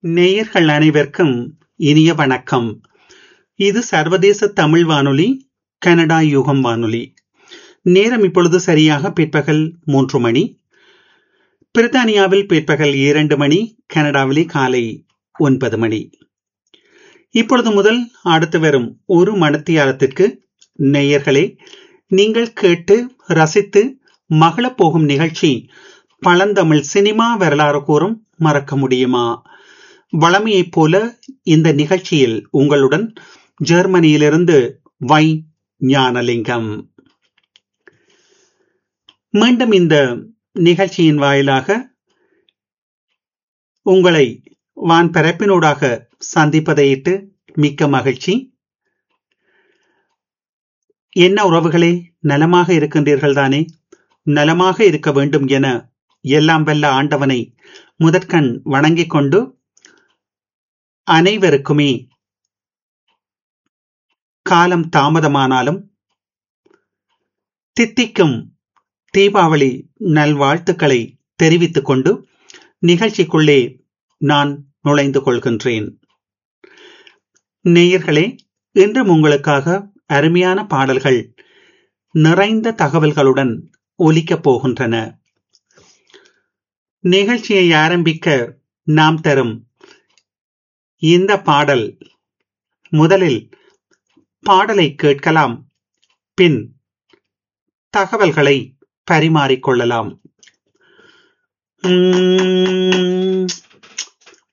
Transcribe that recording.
நேயர்கள் அனைவருக்கும் இனிய வணக்கம் இது சர்வதேச தமிழ் வானொலி கனடா யுகம் வானொலி நேரம் இப்பொழுது சரியாக பிற்பகல் மூன்று மணி பிரித்தானியாவில் பிற்பகல் இரண்டு மணி கனடாவிலே காலை ஒன்பது மணி இப்பொழுது முதல் அடுத்து வரும் ஒரு மணத்தியாரத்திற்கு நேயர்களே நீங்கள் கேட்டு ரசித்து மகளப் போகும் நிகழ்ச்சி பழந்தமிழ் சினிமா வரலாறு கூறும் மறக்க முடியுமா வளமையைப் போல இந்த நிகழ்ச்சியில் உங்களுடன் ஜெர்மனியிலிருந்து வை ஞானலிங்கம் மீண்டும் இந்த நிகழ்ச்சியின் வாயிலாக உங்களை வான் பரப்பினூடாக சந்திப்பதையிட்டு மிக்க மகிழ்ச்சி என்ன உறவுகளே நலமாக இருக்கின்றீர்கள் தானே நலமாக இருக்க வேண்டும் என எல்லாம் வல்ல ஆண்டவனை முதற்கண் வணங்கிக் கொண்டு அனைவருக்குமே காலம் தாமதமானாலும் தித்திக்கும் தீபாவளி நல்வாழ்த்துக்களை தெரிவித்துக் கொண்டு நிகழ்ச்சிக்குள்ளே நான் நுழைந்து கொள்கின்றேன் நேயர்களே இன்றும் உங்களுக்காக அருமையான பாடல்கள் நிறைந்த தகவல்களுடன் ஒலிக்கப் போகின்றன நிகழ்ச்சியை ஆரம்பிக்க நாம் தரும் இந்த பாடல் முதலில் பாடலை கேட்கலாம் பின் தகவல்களை பரிமாறிக்கொள்ளலாம்